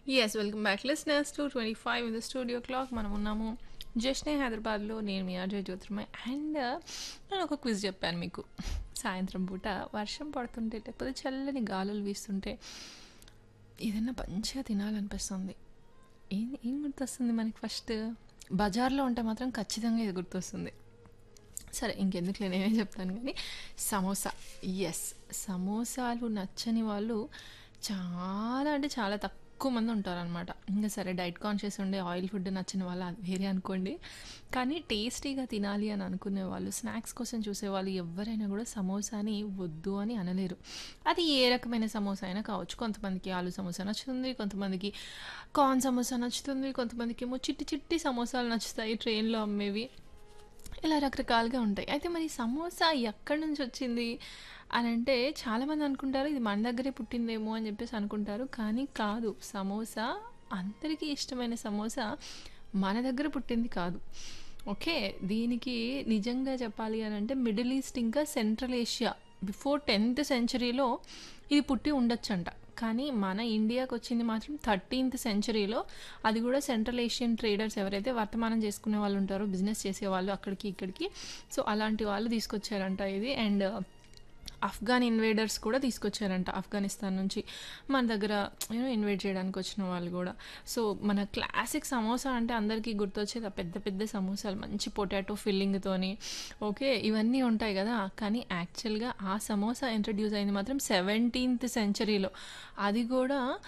yes welcome back listeners to twenty five in the studio clock మనం ఉన్నాము జస్ట్నే హైదరాబాద్లో నేను మీ అజయ్ జ్యోతిర్మయ్ అండ్ నేను ఒక క్విజ్ చెప్పాను మీకు సాయంత్రం పూట వర్షం పడుతుంటే లేకపోతే చల్లని గాలులు వీస్తుంటే ఏదైనా మంచిగా తినాలనిపిస్తుంది ఏం ఏం గుర్తొస్తుంది మనకి ఫస్ట్ బజార్లో ఉంటే మాత్రం ఖచ్చితంగా ఇది గుర్తొస్తుంది సరే ఇంకెందుకులే నేనే చెప్తాను కానీ సమోసా ఎస్ సమోసాలు నచ్చని వాళ్ళు చాలా అంటే చాలా తక్కువ మంది ఉంటారనమాట ఇంకా సరే డైట్ కాన్షియస్ ఉండే ఆయిల్ ఫుడ్ నచ్చిన వాళ్ళు అది వేరే అనుకోండి కానీ టేస్టీగా తినాలి అని అనుకునే వాళ్ళు స్నాక్స్ కోసం చూసేవాళ్ళు ఎవరైనా కూడా సమోసాని వద్దు అని అనలేరు అది ఏ రకమైన సమోసా అయినా కావచ్చు కొంతమందికి ఆలు సమోసా నచ్చుతుంది కొంతమందికి కార్న్ సమోసా నచ్చుతుంది కొంతమందికి ఏమో చిట్టి చిట్టి సమోసాలు నచ్చుతాయి ట్రైన్లో అమ్మేవి ఇలా రకరకాలుగా ఉంటాయి అయితే మరి సమోసా ఎక్కడి నుంచి వచ్చింది అని అంటే చాలామంది అనుకుంటారు ఇది మన దగ్గరే పుట్టిందేమో అని చెప్పేసి అనుకుంటారు కానీ కాదు సమోసా అందరికీ ఇష్టమైన సమోసా మన దగ్గర పుట్టింది కాదు ఓకే దీనికి నిజంగా చెప్పాలి అని అంటే మిడిల్ ఈస్ట్ ఇంకా సెంట్రల్ ఏషియా బిఫోర్ టెన్త్ సెంచరీలో ఇది పుట్టి ఉండొచ్చంట కానీ మన ఇండియాకి వచ్చింది మాత్రం థర్టీన్త్ సెంచరీలో అది కూడా సెంట్రల్ ఏషియన్ ట్రేడర్స్ ఎవరైతే వర్తమానం చేసుకునే వాళ్ళు ఉంటారో బిజినెస్ చేసేవాళ్ళు అక్కడికి ఇక్కడికి సో అలాంటి వాళ్ళు తీసుకొచ్చారంట ఇది అండ్ ఆఫ్ఘన్ ఇన్వేడర్స్ కూడా తీసుకొచ్చారంట ఆఫ్ఘనిస్తాన్ నుంచి మన దగ్గర యూనో ఇన్వైట్ చేయడానికి వచ్చిన వాళ్ళు కూడా సో మన క్లాసిక్ సమోసా అంటే అందరికీ గుర్తొచ్చేది ఆ పెద్ద పెద్ద సమోసాలు మంచి పొటాటో ఫిల్లింగ్తోని ఓకే ఇవన్నీ ఉంటాయి కదా కానీ యాక్చువల్గా ఆ సమోసా ఇంట్రడ్యూస్ అయింది మాత్రం సెవెంటీన్త్ సెంచరీలో అది కూడా